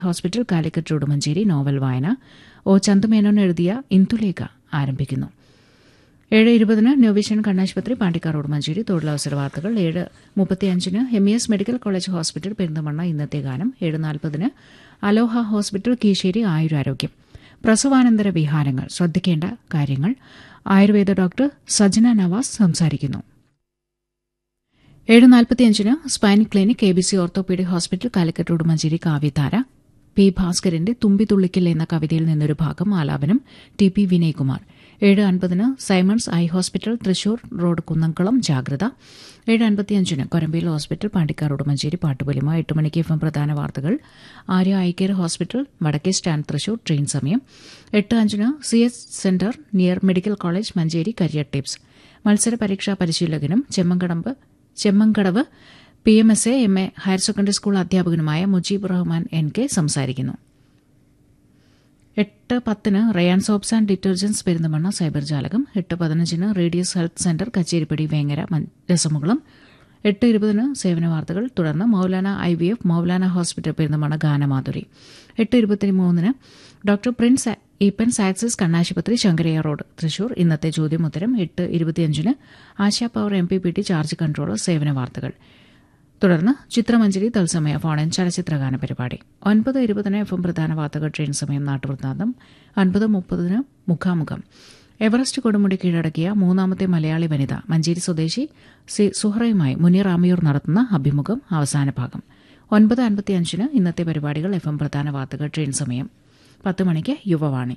hospital Calicut road Manjeri novel വായന O Chandu Menon എഴുതിയ ഇന്ദുലേഖ ആരംഭിക്കുന്നു ഏഴ് ഇരുപതിന് ന്യൂവിഷൻ കണ്ണാശുപത്രി പാണ്ടിക്കാർ റോഡ് മഞ്ചേരി തൊഴിലവസര വാർത്തകൾ ഏഴ് മുപ്പത്തിയഞ്ചിന് M E S medical college hospital Perinthalmanna ഇന്നത്തെ ഗാനം ഏഴ് നാൽപ്പതിന് അലോഹ ഹോസ്പിറ്റൽ കീശേരി ആയുരാരോഗ്യം പ്രസവാനന്തര വിഹാരങ്ങൾ ശ്രദ്ധിക്കേണ്ട കാര്യങ്ങൾ ആയുർവേദ ഡോക്ടർ സജന നവാസ് സംസാരിക്കുന്നു ഏഴ് നാൽപ്പത്തിയഞ്ചിന് spine clinic A B C orthopaedic hospital Calicut road Manjeri കാവ്യധാര പി ഭാസ്കരന്റെ തുമ്പിതുള്ളിക്കൽ എന്ന കവിതയിൽ നിന്നൊരു ഭാഗം ആലാപനം ടി പി വിനയ്കുമാർ ഏഴ് അൻപതിന് Simons eye hospital Thrissur road Kunnamkulam ജാഗ്രത ഏഴ് അൻപത്തിയഞ്ചിന് കൊരമ്പയിൽ ഹോസ്പിറ്റൽ പാണ്ടിക്കാർ റോഡ് മഞ്ചേരി പാട്ടുപൊലിമ എട്ട് മണിക്ക് എഫ് എം പ്രധാന വാർത്തകൾ ആര്യ ഐ കെയർ ഹോസ്പിറ്റൽ വടക്കേ സ്റ്റാൻഡ് തൃശൂർ ട്രെയിൻ സമയം എട്ട് അഞ്ചിന് C H centre near medical college Manjeri career tips മത്സര പരീക്ഷാ പരിശീലകനും Chemmankadamb Chemmankadavu P M S A M A higher secondary school അധ്യാപകനുമായ മുജീബ് റഹ്മാൻ എൻ കെ സംസാരിക്കുന്നു എട്ട് പത്തിന് Rayan soaps and detergents Perinthalmanna cyber ജാലകം എട്ട് പതിനഞ്ചിന് radius health centre Kacheripadi Vengara രസമുകുളം എട്ട് ഇരുപതിന് സേവന വാർത്തകൾ തുടർന്ന് Moulana I V F Moulana hospital Perinthalmanna ഗാനമാധുരി എട്ട് ഇരുപത്തി മൂന്നിന് ഡോക്ടർ പ്രിൻസ് ഈപ്പൻസ് ആക്സിസ് കണ്ണാശുപത്രി ശങ്കരയ്യ റോഡ് തൃശൂർ ഇന്നത്തെ ചോദ്യമുത്തരം എട്ട് ഇരുപത്തിയഞ്ചിന് Asha power M P P T charge controller സേവന വാർത്തകൾ തുടർന്ന് ചിത്രമഞ്ജരി തത്സമയ ഫോണിൻ ചലച്ചിത്രഗാന പരിപാടി ഒൻപത് ഇരുപതിന് എഫ് എം പ്രധാന വാർത്തകൾ ട്രെയിൻ സമയം നാട്ടുവൃത്താന്തം ഒൻപത് മുപ്പതിന് മുഖാമുഖം എവറസ്റ്റ് കൊടുമുടി കീഴടക്കിയ മൂന്നാമത്തെ മലയാളി വനിത മഞ്ചേരി സ്വദേശി സി സുഹറയുമായി മുനീർ ആമിയൂർ നടത്തുന്ന അഭിമുഖം അവസാന ഭാഗം ഒൻപത് അൻപത്തിയഞ്ചിന് ഇന്നത്തെ പരിപാടികൾ എഫ് എം പ്രധാന വാർത്തകൾ ട്രെയിൻ സമയം പത്ത് മണിക്ക് യുവവാണി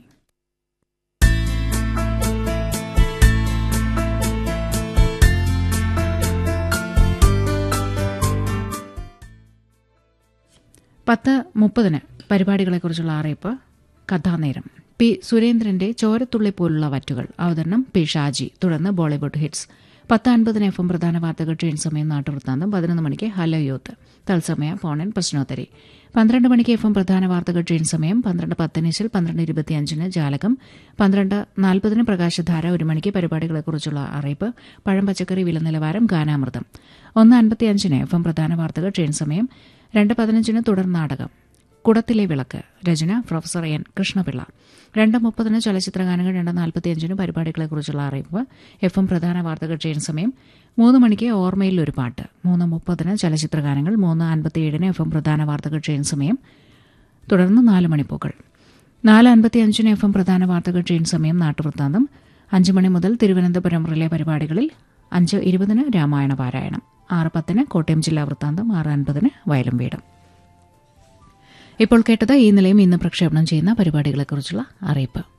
പത്ത് മുപ്പതിന് പരിപാടികളെക്കുറിച്ചുള്ള അറിയിപ്പ് കഥാനേരം പി സുരേന്ദ്രന്റെ ചോരത്തുള്ളി പോലുള്ള വറ്റുകൾ അവതരണം പി ഷാജി തുടർന്ന് ബോളിവുഡ് ഹിറ്റ്സ് പത്ത് അൻപതിന് എഫ് എം പ്രധാന വാർത്തകൾ ട്രെയിൻ സമയം നാട്ടുവൃത്താന്തം പതിനൊന്ന് മണിക്ക് ഹലോ യൂത്ത് തത്സമയ ഫോണിൻ പ്രശ്നോത്തരി പന്ത്രണ്ട് മണിക്ക് എഫ് എം പ്രധാന വാർത്തകൾ ട്രെയിൻ സമയം പന്ത്രണ്ട് പത്തിനിശിൽ പന്ത്രണ്ട് ഇരുപത്തിയഞ്ചിന് ജാലകം പന്ത്രണ്ട് നാൽപ്പതിന് പ്രകാശധാര ഒരു മണിക്ക് പരിപാടികളെക്കുറിച്ചുള്ള അറിയിപ്പ് പഴം പച്ചക്കറി വില നിലവാരം ഗാനാമൃതം ഒന്ന് അൻപത്തിയഞ്ചിന് എഫ് എം പ്രധാന വാർത്തകൾ ട്രെയിൻ സമയം രണ്ട് പതിനഞ്ചിന് തുടർ നാടകം കുടത്തിലെ വിളക്ക് രചന പ്രൊഫസർ എൻ കൃഷ്ണപിള്ള രണ്ട് മുപ്പതിന് ചലച്ചിത്രഗാനങ്ങൾ രണ്ട് നാൽപ്പത്തിയഞ്ചിന് പരിപാടികളെക്കുറിച്ചുള്ള അറിയിപ്പ് എഫ് എം പ്രധാന വാർത്തകൾ ട്രെയിൻ സമയം മൂന്ന് മണിക്ക് ഓർമ്മയിൽ ഒരു പാട്ട് മൂന്ന് മുപ്പതിന് ചലച്ചിത്രഗാനങ്ങൾ മൂന്ന് അൻപത്തിയേഴിന് എഫ് എം പ്രധാന വാർത്തകൾ ട്രെയിൻ സമയം തുടർന്ന് നാല് മണിപ്പൂക്കൾ നാല് അൻപത്തിയഞ്ചിന് എഫ് എം പ്രധാന വാർത്തകൾ ട്രെയിൻ സമയം നാട്ടുവൃത്താന്തം അഞ്ച് മണി മുതൽ തിരുവനന്തപുരം റിലേ പരിപാടികളിൽ അഞ്ച് ഇരുപതിന് രാമായണ പാരായണം ആറ് പത്തിന് കോട്ടയം ജില്ലാ വൃത്താന്തം ആറ് അൻപതിന് വയലും വീടും ഇപ്പോൾ കേട്ടത് ഈ നിലയം ഇന്ന് പ്രക്ഷേപണം ചെയ്യുന്ന പരിപാടികളെക്കുറിച്ചുള്ള അറിയിപ്പ്